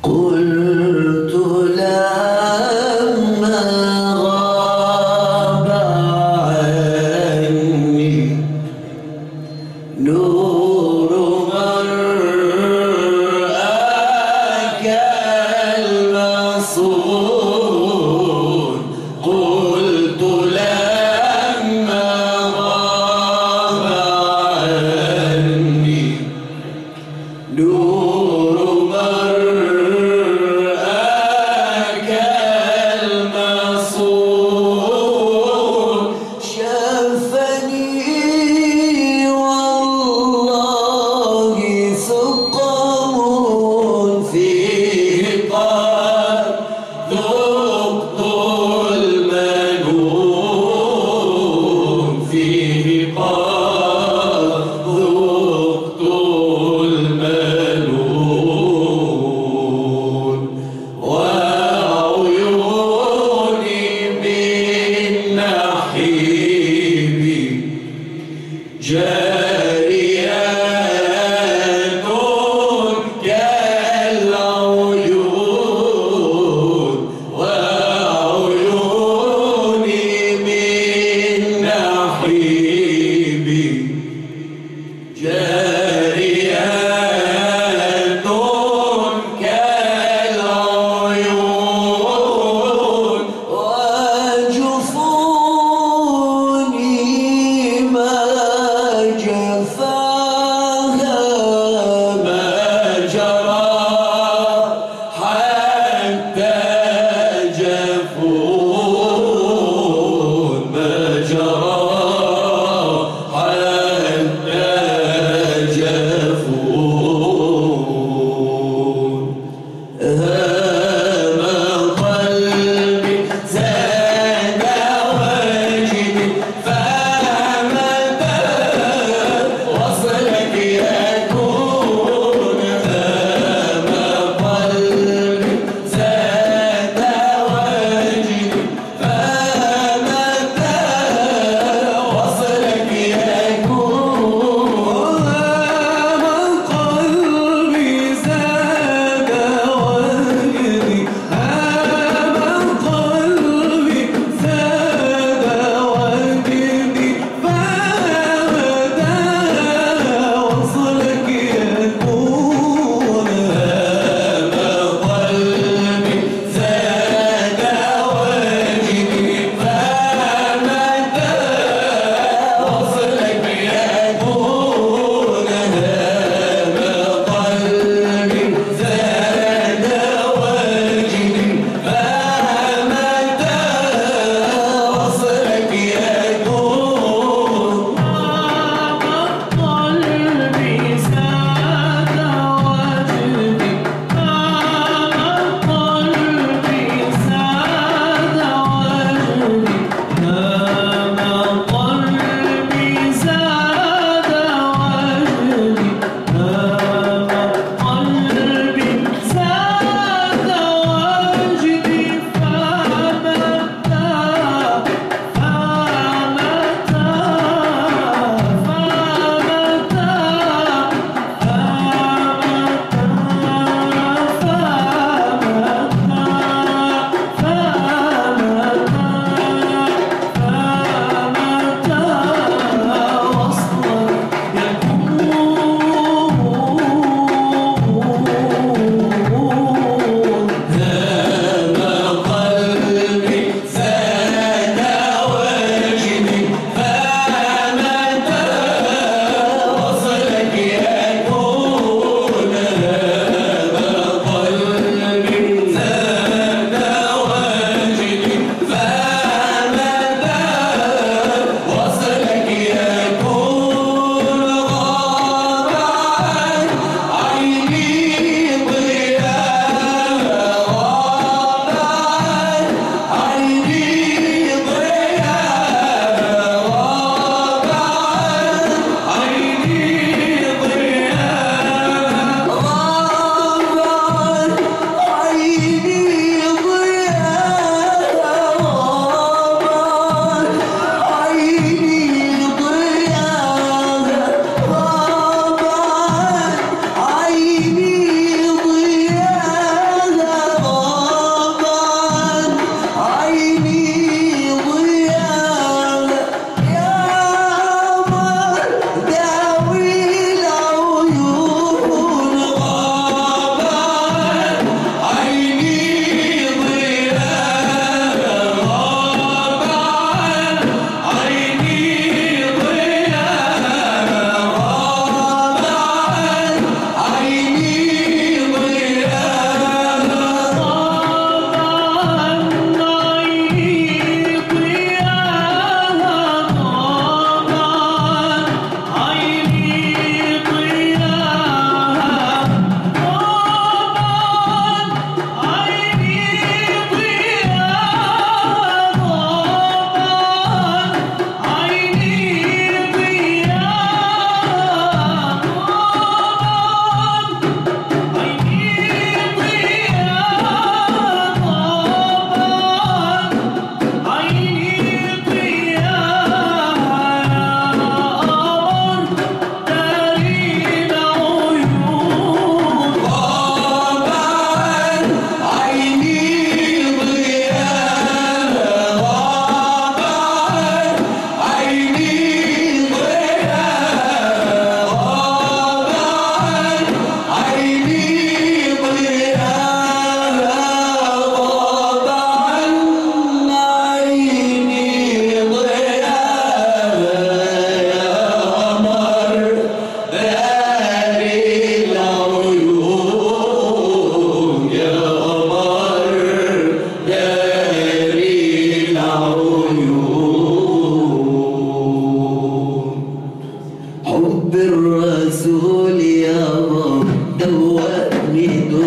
قلت لما غاب عني نور مرآك المصون قلت لما غاب عني نور مرآك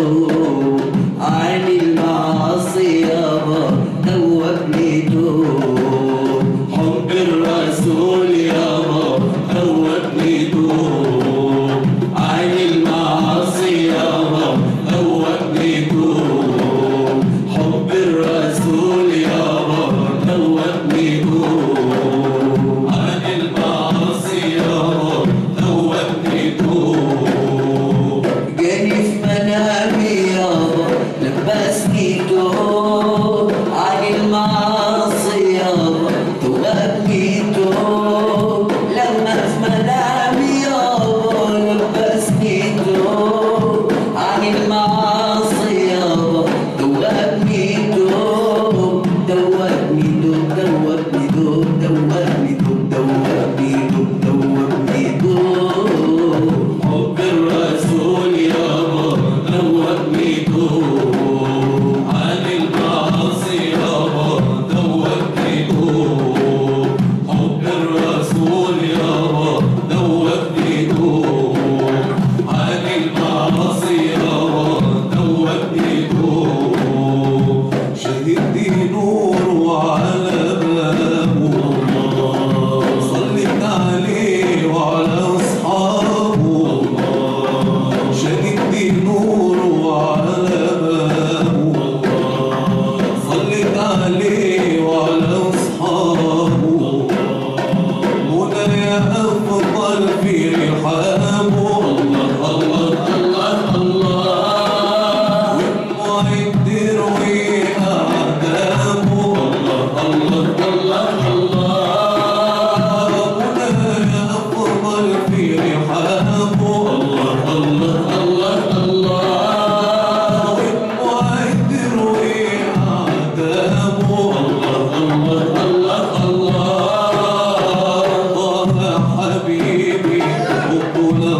توب عن المعاصي يابا توبني توب حب الرسول يابا توبني توب عن المعاصي يابا توبني توب حب الرسول يابا توبني توب عن المعاصي يابا توبني توب جاني في منامي يابا لبسني توب عن المعاصي يابا توبني توب لما في منامي يابا لبسني توب عن المعاصي يابا توبني توب توبني توب توبني توب توبني توب توبني توب توبني توب حب الرسول يابا توبني توب عن المعاصي يابا توبني توب حب الرسول يابا توبني توب عن المعاصي يابا توبني توب شهدتي نور وعلى بابه صليت عليه وعلى اصحابه شهدتي نور وعلى بابه صليت عليه وعلى اصحابه هنا يا افضل في رحابه الله الله الله الله والمعد روي اعدامه الله الله الله هنا يا افضل في رحابه الله الله الله الله والمعد روي اعدامه الله الله الله الله حبيبي حب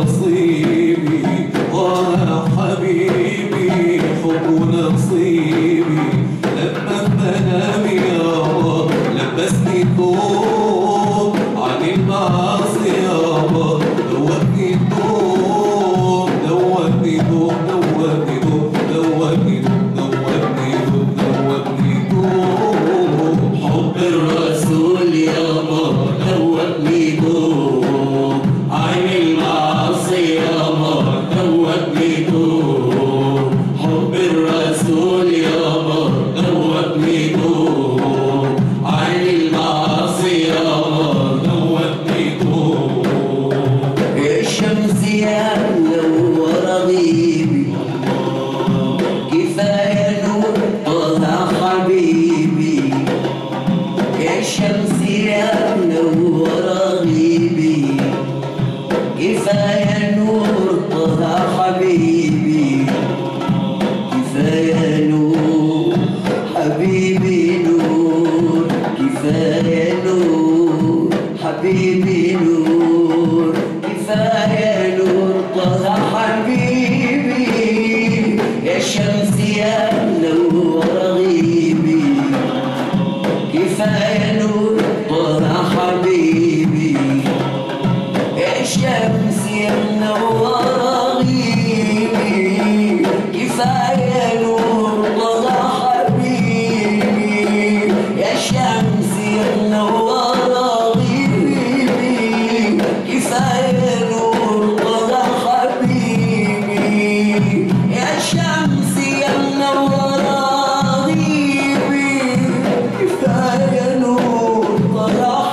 نصيبي طه حبيبي حب نصيبي لما منامي يابا لبسني توب عن المعاصي يابا دوبني توب دوبني توب دوبني توب دوبني توب دوبني توب دوبني توب حب الرسول يابا توبني توب عن المعاصي يابا توبني توب حب الرسول يابا توبني توب عن المعاصي يابا توبني توب يا الشمس يا منور غيبي كفاية نور طه حبيبي يا الشمس يا منور غيبي كفاية نور طه حبيبي كفاية نور حبيبي نور كفاية نور حبيبي نور كفاية نور طه حبيبي يا شمس يا منور غيبي كفاية نور طه حبيبي يا شمس يا منور غيبي كفاية نور طه حبيبي يا شمس يا منور غيبي كفاية نور طه حبيبي يا شمس يا منور غيبي كفاية نور طه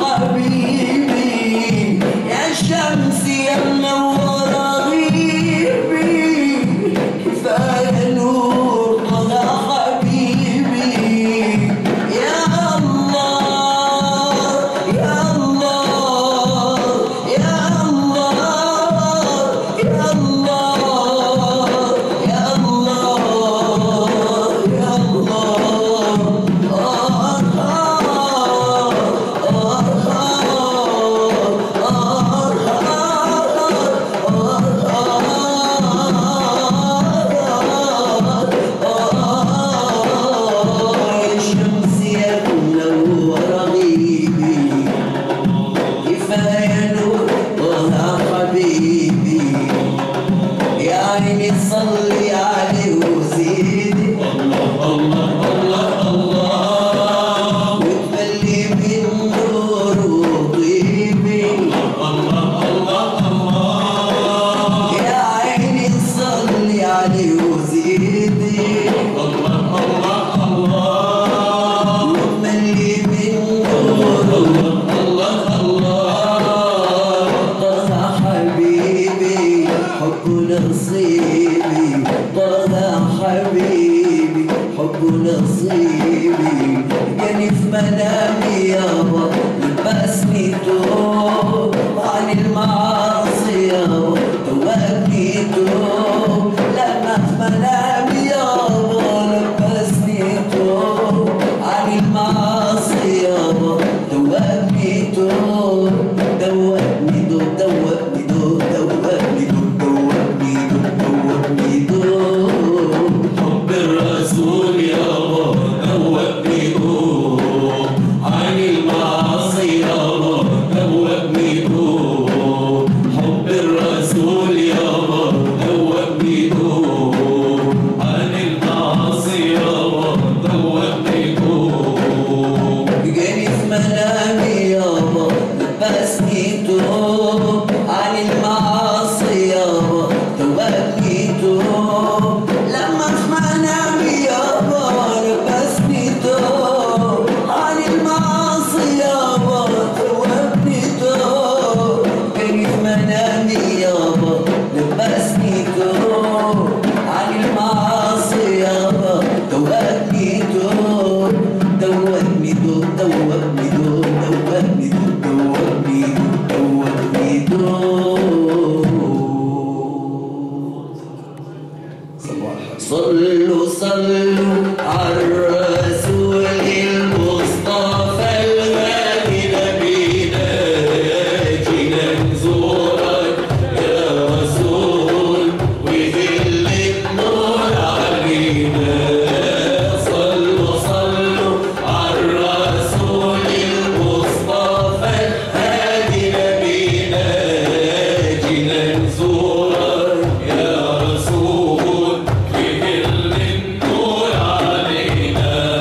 حبيبي يا شمس يا منور غيبي كفاية نور طه حبيبي يا الله يا الله يا الله يا الله يا الله يا الله وزيدي الله الله الله وملي من نور الله الله طه حبيبي حب نصيبي طه حبيبي حب نصيبي جاني في منامي يابا لبسني توب عن المعاصي يابا توابني توب لما في منامي يابا لبسني توب عن المعاصي يابا دوبني توب دوبني دو دوبني دو دوبني دو دوبني دو دوبني دو حب الرسول يابا دوبني دوب عن المعاصي يابا دوبني دوب حب الرسول يابا دوبني دوب عن المعاصي يابا دوبني دوب جاني في منامي يابا لبسني توب عن المعاصي يابا توبني توب لما في منامي يابا لبسني توب عن المعاصي يابا توبني توب جاني في منامي يابا لبسني توب عن المعاصي يابا توبني توب دوبني دو دوبني دو دوبني دو دوبني دو دوبني دو صلوا صلوا على الرسول المصطفى الغالي نبينا جينا نزورك يا رسول ويهل النور علينا صلوا صلوا على الرسول المصطفى الهادي نبينا جينا نزورك يا رسول ويهل النور علينا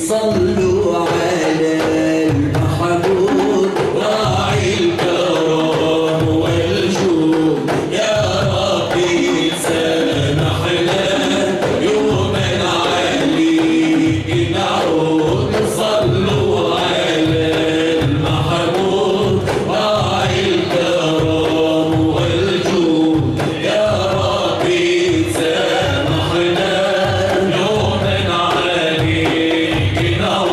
صلوا على المحمود راعي الكرم والجود يا ربي سامحنا يوما عليك نعود صلوا على المحمود راعي الكرم والجود يا ربي سامحنا يوما عليك نعود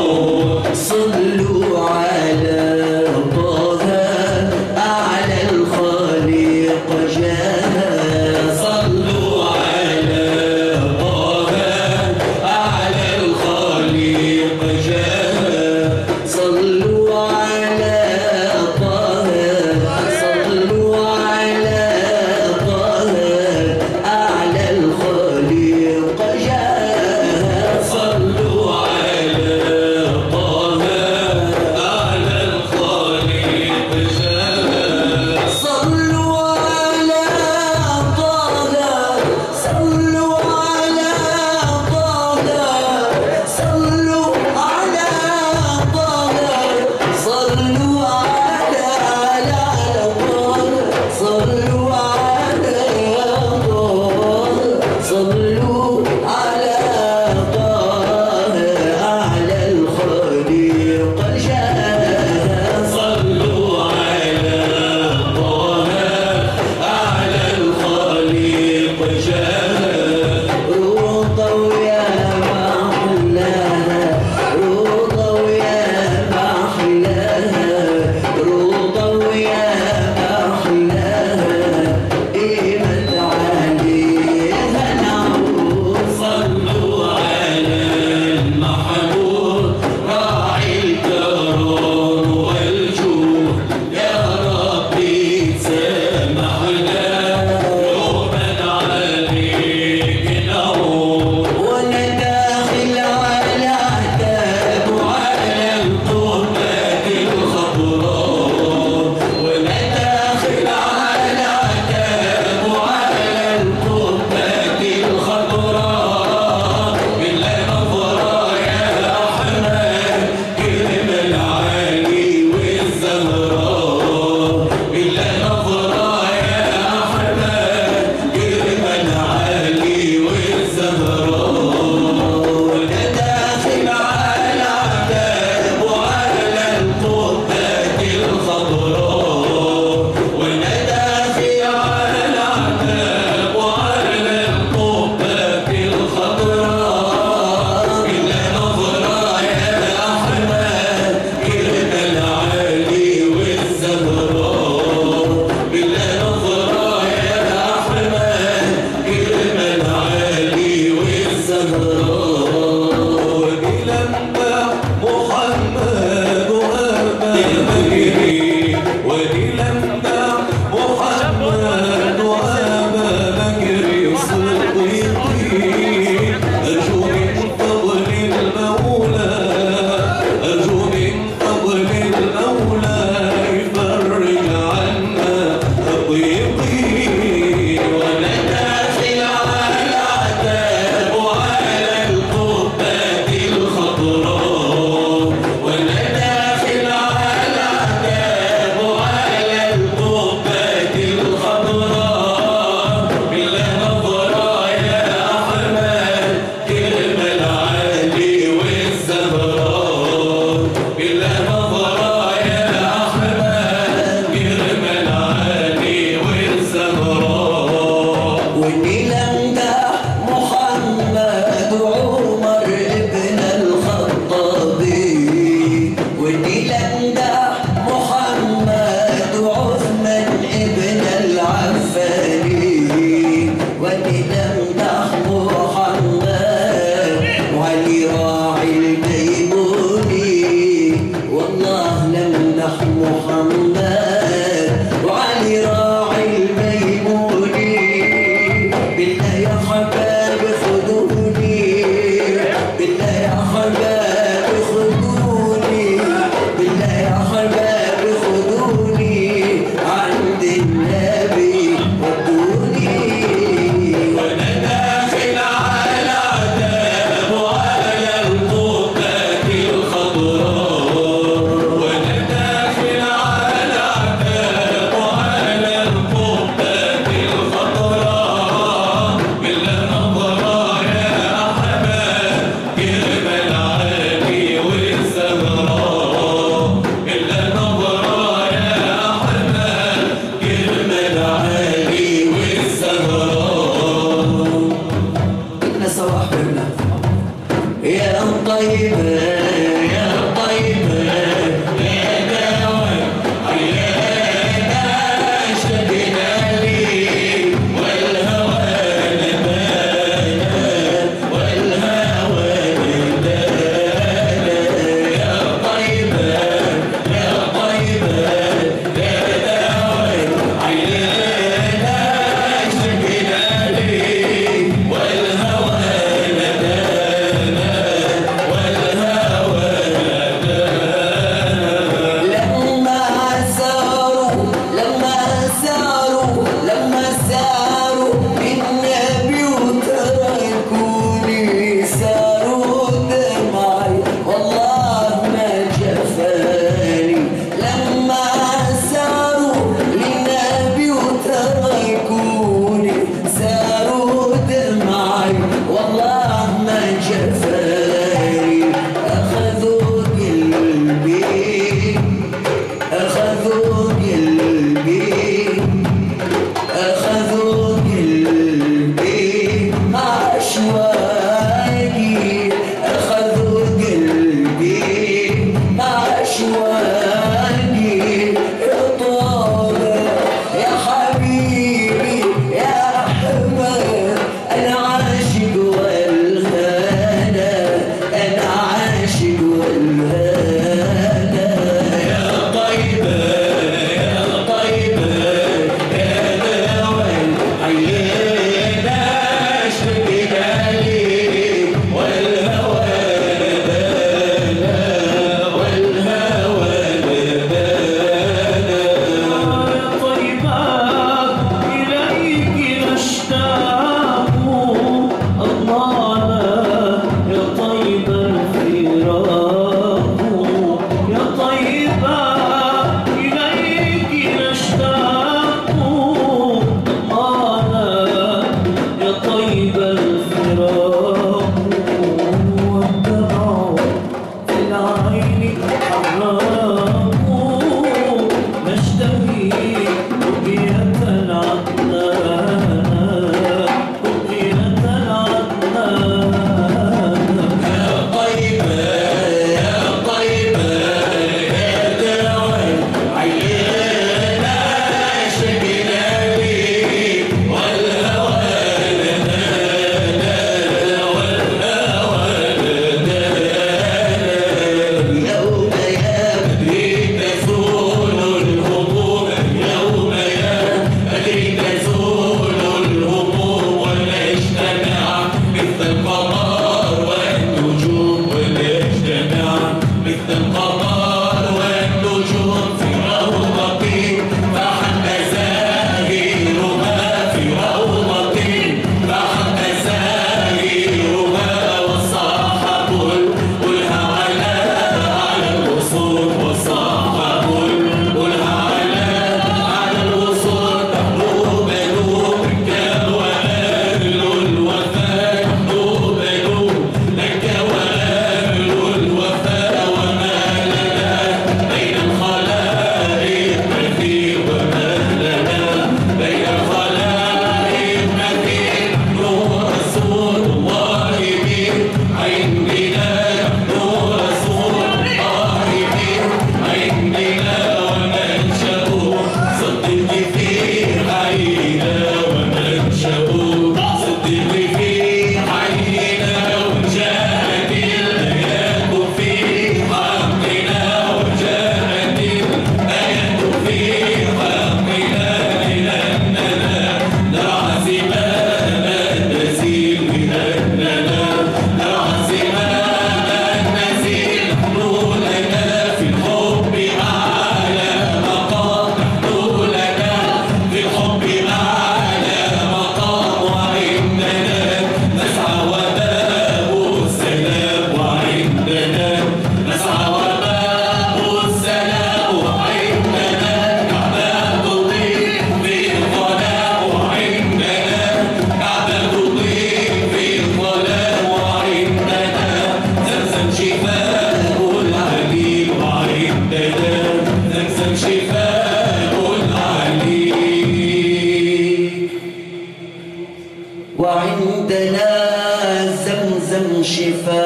يا طيبة يا طيبة يا دواء عيانا اشتقنا لي والهوى نبانا والهوى ندانا يا طيبة يا طيبة يا دواء عيانا اشتقنا لي والهوى ندانا والهوى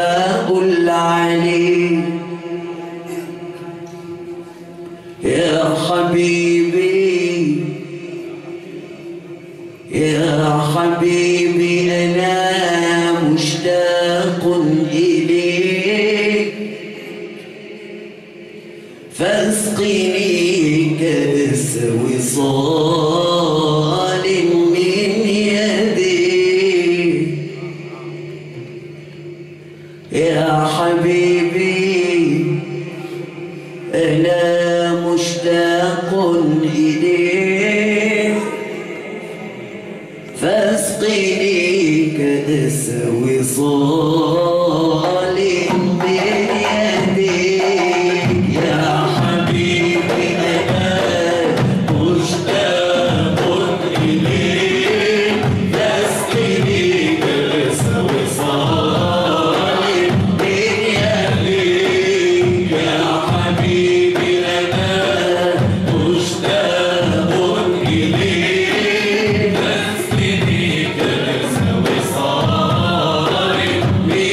بقول عليه يا حبيبي يا حبيبي أنا مشتاق إليك فاسقني كأس وصال من يديك يا حبيبي أنا مشتاق إليك فاسقني كأس وصال من يديك يا حبيبي أنا مشتاق إليك يسقيني كأس وصال من يديك يا حبيبي أنا مشتاق إليك يسقيني كأس وصال من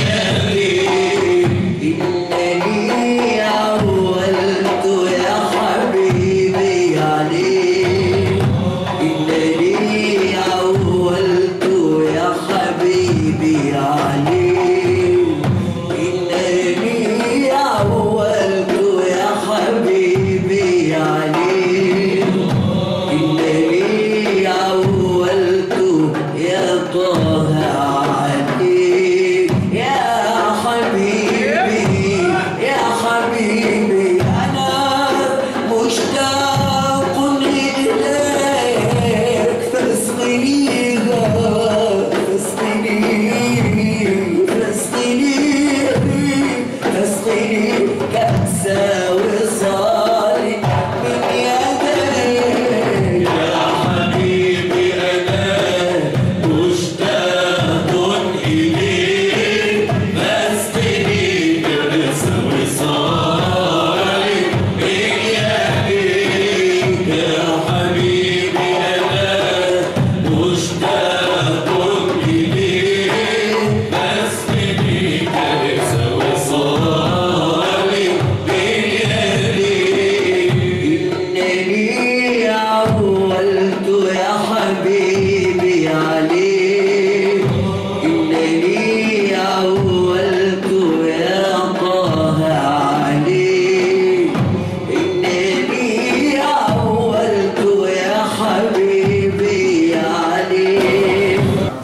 يديك إنني عولت يا حبيبي عليك إنني عولت يا حبيبي عليك إنني عولت يا حبيبي عليك إنني عولت يا طه عليك يا حبيبي يا حبيبي أنا مشتاق إليك فاسقني فاسقني فاسقني فاسقني كأس وصال من يديك يا حبيبي أنا مشتاق إليك فاسقني كأس وصالي من يديك يا حبيبي أنا مشتاق إليك فاسقني كأس وصالي من يديك إنني عولت يا حبيبي عليك إنني عولت يا طه عليك إنني عولت يا حبيبي عليك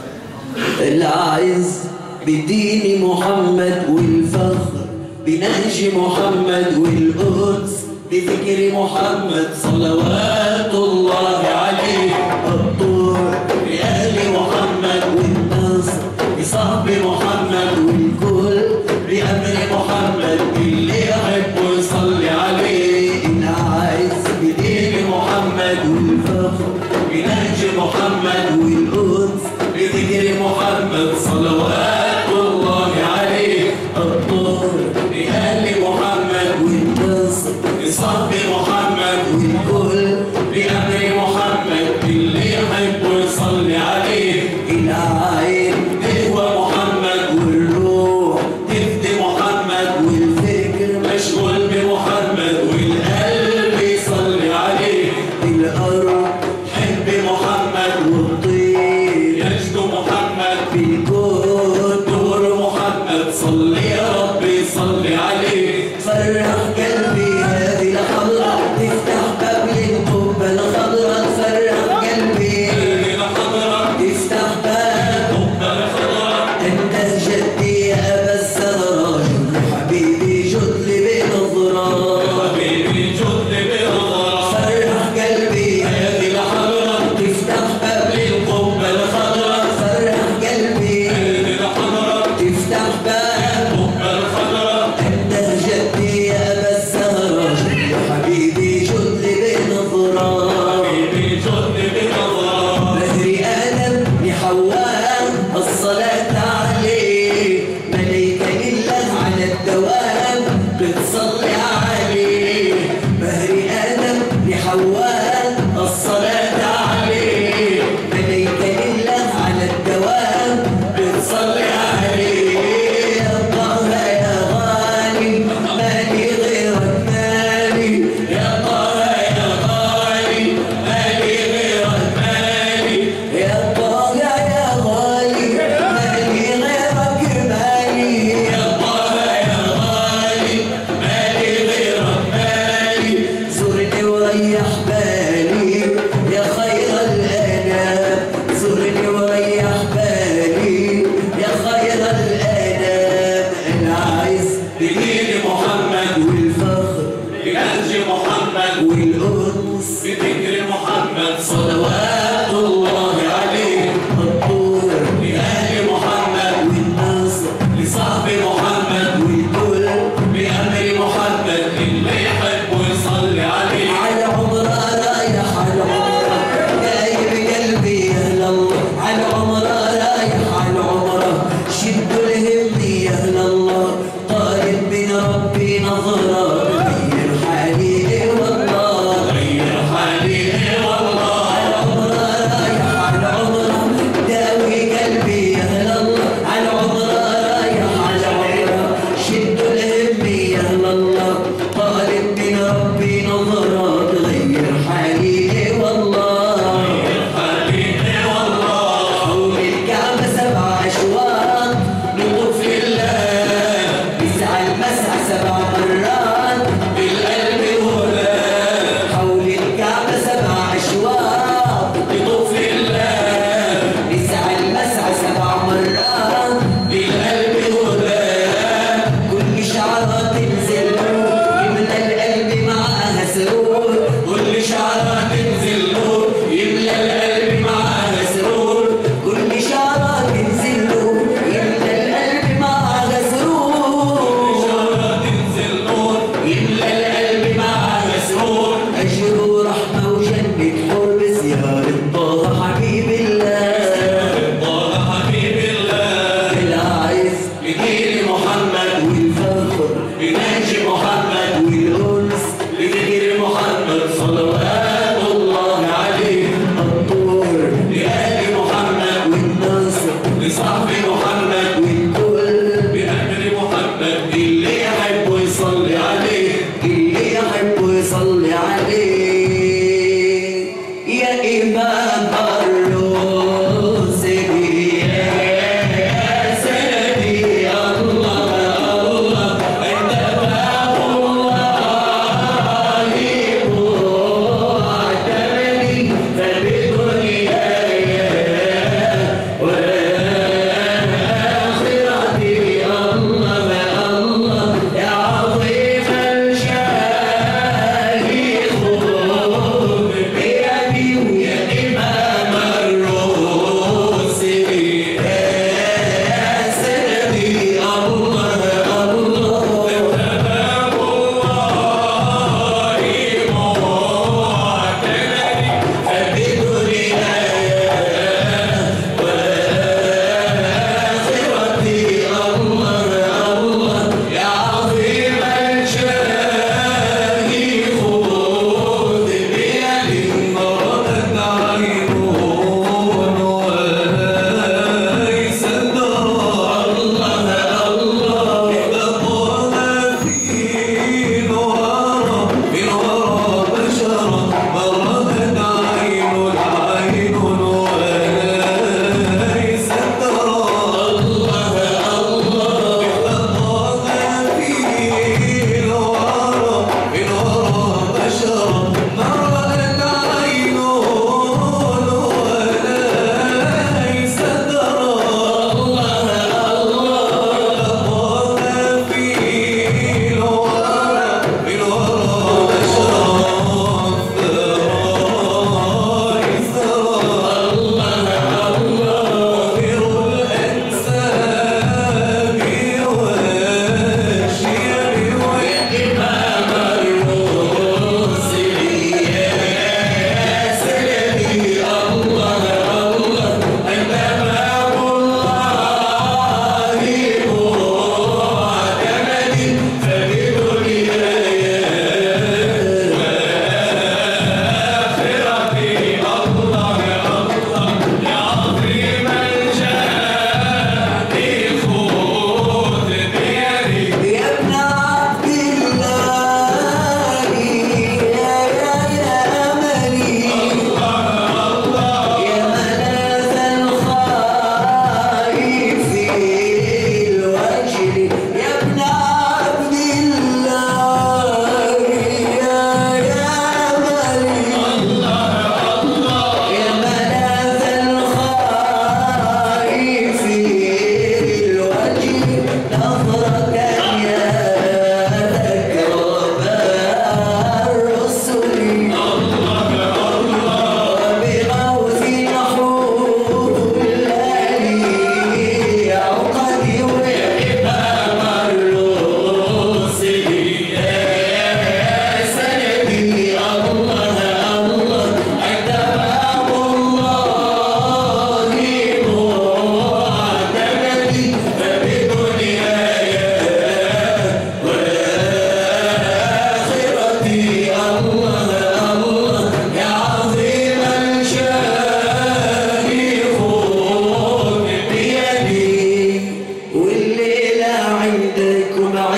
العز بدين محمد والفخر بنهج محمد والقدس بذكر محمد صلوات الله عليه الطور بآل محمد والنصر بصحب محمد والكل بأمر محمد اللي يحب يصلي عليه العز بدين محمد والفخر بنهج محمد والقدس بذكر محمد صلوات الله عليه الطهر بآل محمد والنصر بصحب محمد والكل بأمر محمد اللي يحب يصلي عليه العين هو محمد والروح تفدي محمد والفكر مشغول بمحمد والقلب يصلي عليه الأرض حب محمد والطير يجد محمد بالكون دور محمد صلي يا ربي صلي عليه فرح قلبي هذه الحضرة تفتح باب للقبة الخضراء فرح قلبي تفتح باب انت جدي يا ابا السراج حبيبي جد لي بنظرة فرح قلبي تفتح باب للقبة الخضراء فرح قلبي تفتح باب والأنس بذكر محمد صلوات الله عليه الطور لأهل محمد والنصر لصحب محمد والكل بأمر محمد اللي يحب ويصلي عليه على عمره رايح على عمره جايب قلبي يا هلا الله على عمره رايح على عمره شدوا الهم يا هلا الله طالب من ربي نظره غير حالي والله غير حالي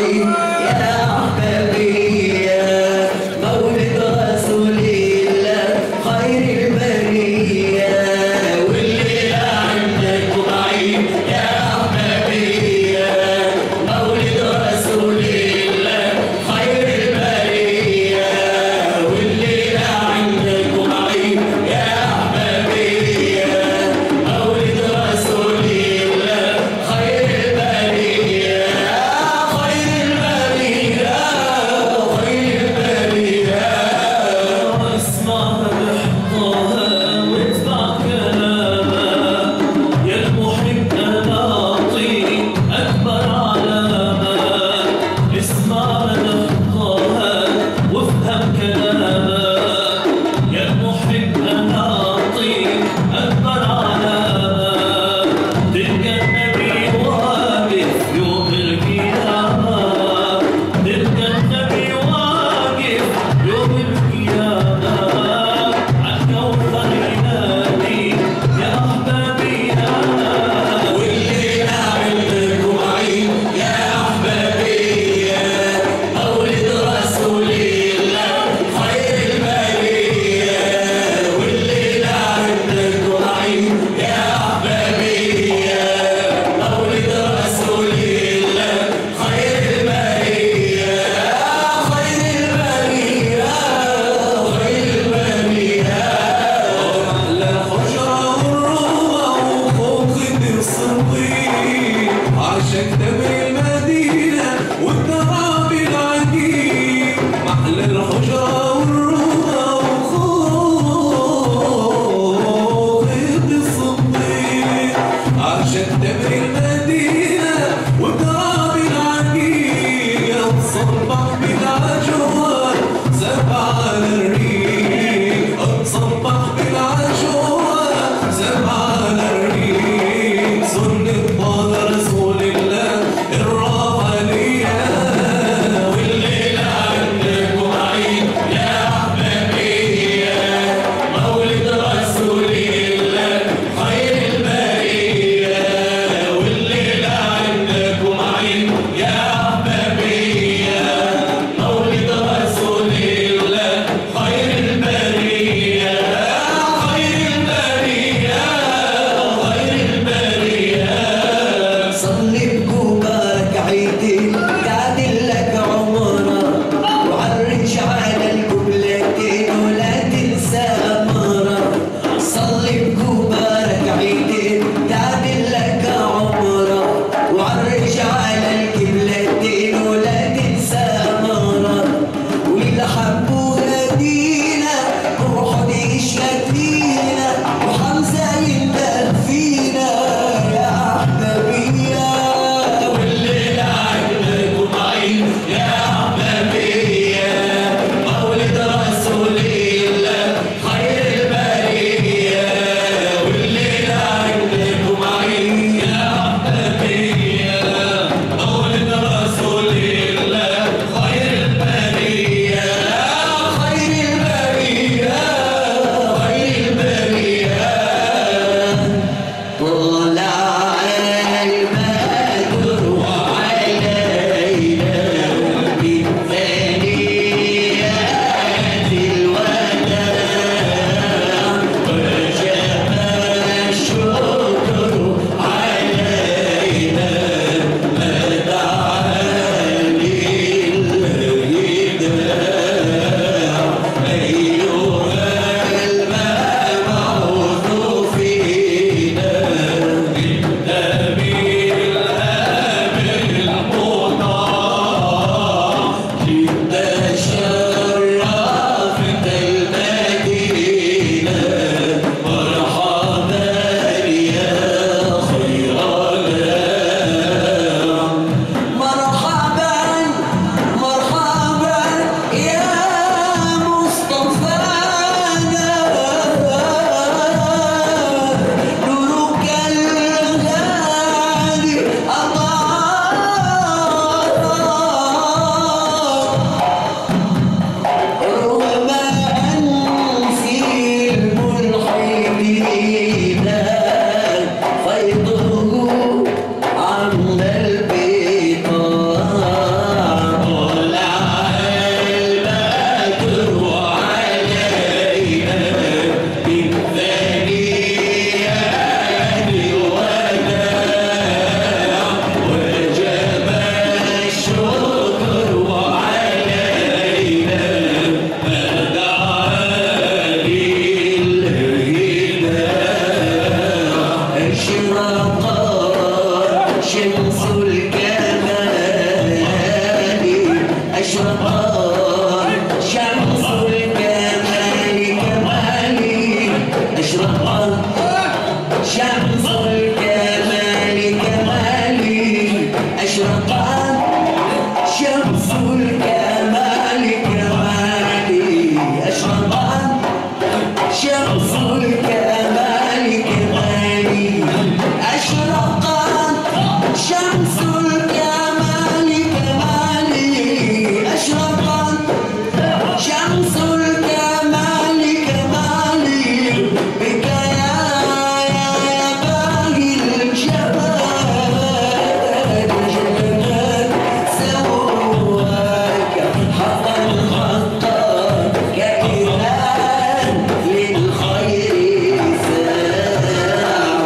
عيد يا أحبابي يا مولد رسول الله خير البرية والليلة عندكم عيد يا أحبابي يا مولد رسول الله خير البرية والليلة عندكم عيد يا أحبابي يا مولد رسول الله خير البرية خير البرية شمس الكمال كمالي أشرقت شمس الكمال كمالي أشرقت شمس الكمال كمالي أشرقت شمس الكمال كمالي بك يا يا باهي الجمال جمال سواك حقا حقا كإله للخير ساعة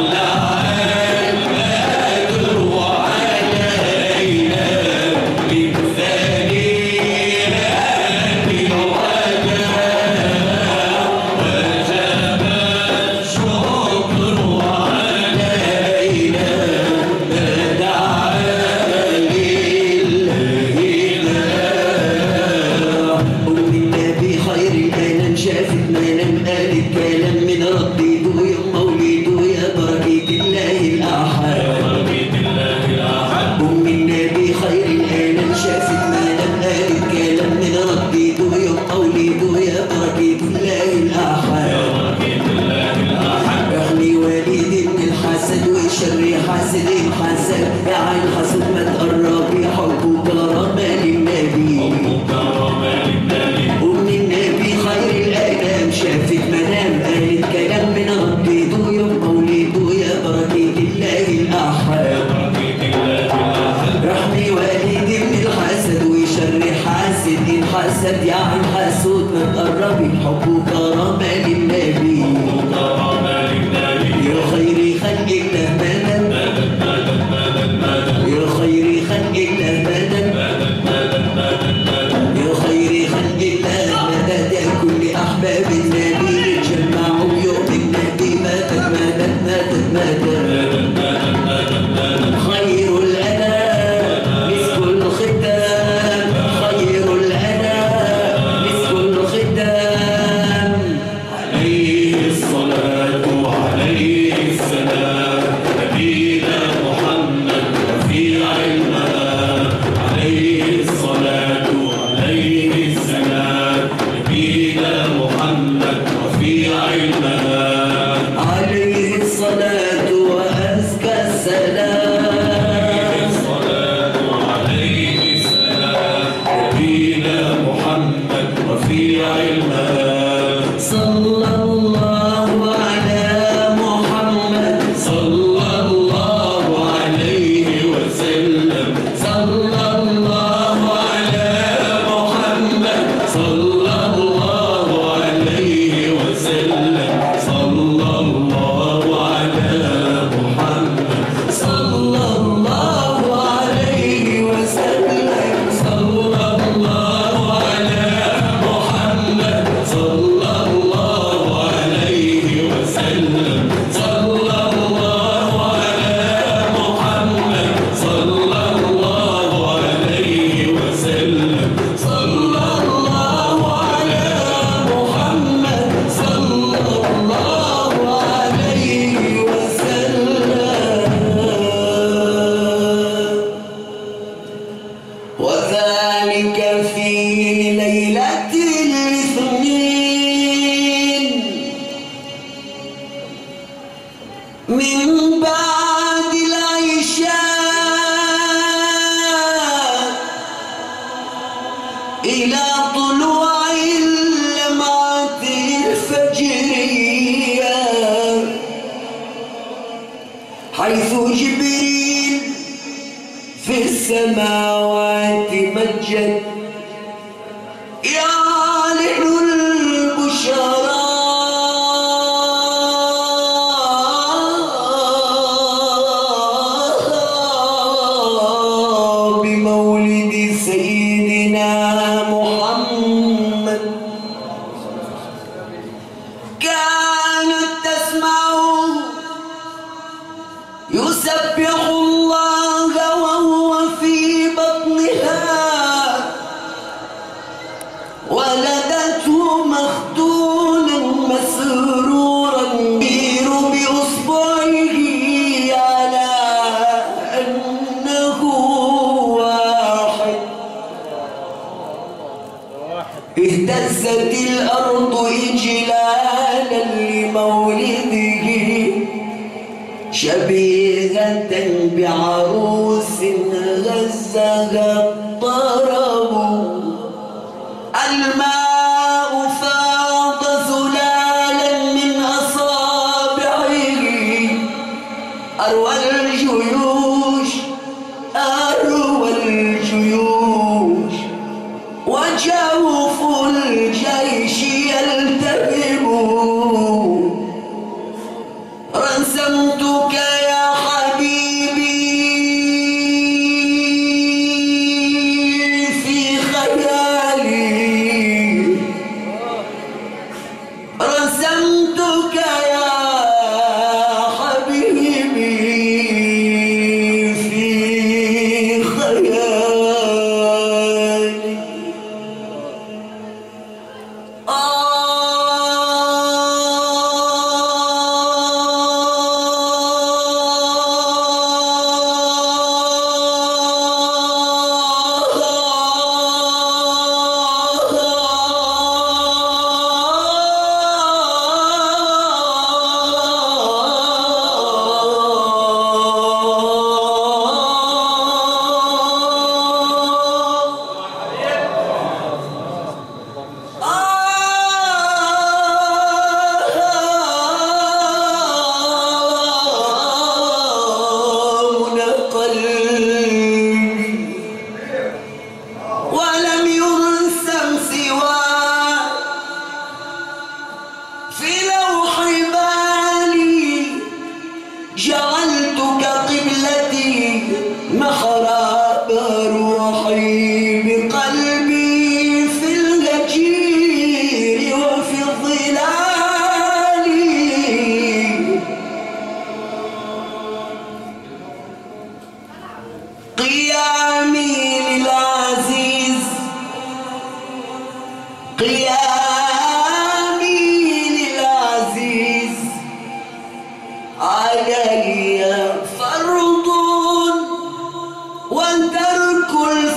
أم النبي خير الأنام شافت منام قالت كلام من ربي يا مولده يا بركة الله الأحد أم النبي خير الأنام شافت منام قالت كلام من ربي يا مولده يا بركة الله الأحد رغم والد من الحسد وشر حاسد حسد يا عين حسد ما تقربي حبك كرامة للنبي أم النبي خير الأنام شافت منام قالت كلام من ربي يوم مولده يا بركة الله الأحد رحمي والد من الحسد وشر حاسد الحسد يا عين حسود ما تقربي حب وكرامة للنبي يا خير خلق الله مدد يا خير خلق الله مدد يا خير خلق الله مدد يا كل أحباب النبي تجمعوا يوم النبي مدد مدد مدد مدد خير الأنام مسك الختام خير الأنام مسك الختام عليه الصلاة وعليه السلام نبينا محمد رفيع المنام عليه الصلاة وعليه السلام نبينا محمد رفيع المنام عليه الصلاة وأزكى السلام الصلاة وعليه السلام نبينا محمد رفيع المنام صلى الله على محمد صلى الله عليه وسلم صلى الله على محمد صلى الله عليه وسلم صلى الله على محمد صلى الله عليه وسلم صلى الله على محمد صلى الله عليه وسلم صلى الله على محمد صلى الله عليه وسلم صلى الله على محمد صلى الله عليه وسلم وذلك في ليلة الاثنين من بعد العشاء إلى طلوع اللمعة الفجرية حيث جبريل في السماوات مجد يعلن البشرى بمولد سيدنا محمد كانت تسمع يسبح الله وهو في بطنها اهتزت الأرض إجلالا لمولده شبيهة بعروس غزها الطرب الماء فاض زلالا من أصابعه أروى الجيوش أروى الجيوش وجوف الجيش يلتهب رسمتك يا حبيبي في خيالي رسمتك يا حبيبي في خيالي ولم يرسم سوى في لوح بالي جعلتك قبلتي محراب روحي بقلبي في الهجير وفي الظلال قيامي للعزيز قيامي للعزيز علي فرض وترك